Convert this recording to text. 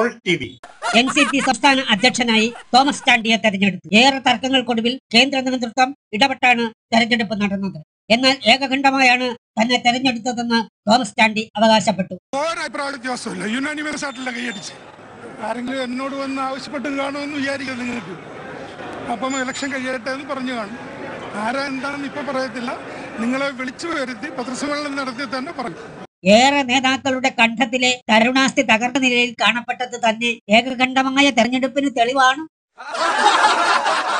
soul T V N C P സംസ്ഥാന അധ്യക്ഷനായി Thomas ചാണ്ടിയെ തെരഞ്ഞെടുത്തു ഏറെ തർക്കങ്ങൾക്കൊടുവിൽ കേന്ദ്ര നേതൃത്വം ഇടപെട്ടാണ് തെരഞ്ഞെടുപ്പ് നടന്നത് എന്നാൽ ഏകകണ്ഠമായാണ് തന്നെ തെരഞ്ഞെടുത്തതെന്ന് തോമസ് ചാണ്ടി അവകാശപ്പെട്ടു ഒരഭിപ്രായ വ്യത്യാസമില്ല യുനാനിമസ് ആയിട്ടല്ല കൈയടിച്ച് ആരെങ്കിലും എന്നോട് വന്ന് ആവശ്യപ്പെട്ടും കാണുമെന്ന് വിചാരിക്കാം നിങ്ങൾക്ക് അപ്പം ഇലക്ഷൻ കഴിയട്ടെ എന്ന് പറഞ്ഞു കാണും ആരാ എന്താണെന്ന് ഇപ്പൊ പറയത്തില്ല നിങ്ങളെ വിളിച്ചു വരുത്തി പത്രസമ്മേളനം നടത്തി തന്നെ പറയും ഏറെ നേതാക്കളുടെ കണ്ഠത്തിലെ കരുണാസ്തി തകർന്ന നിലയിൽ കാണപ്പെട്ടത് തന്നെ ഏകകണ്ഠമായ തെരഞ്ഞെടുപ്പിന് തെളിവാണ്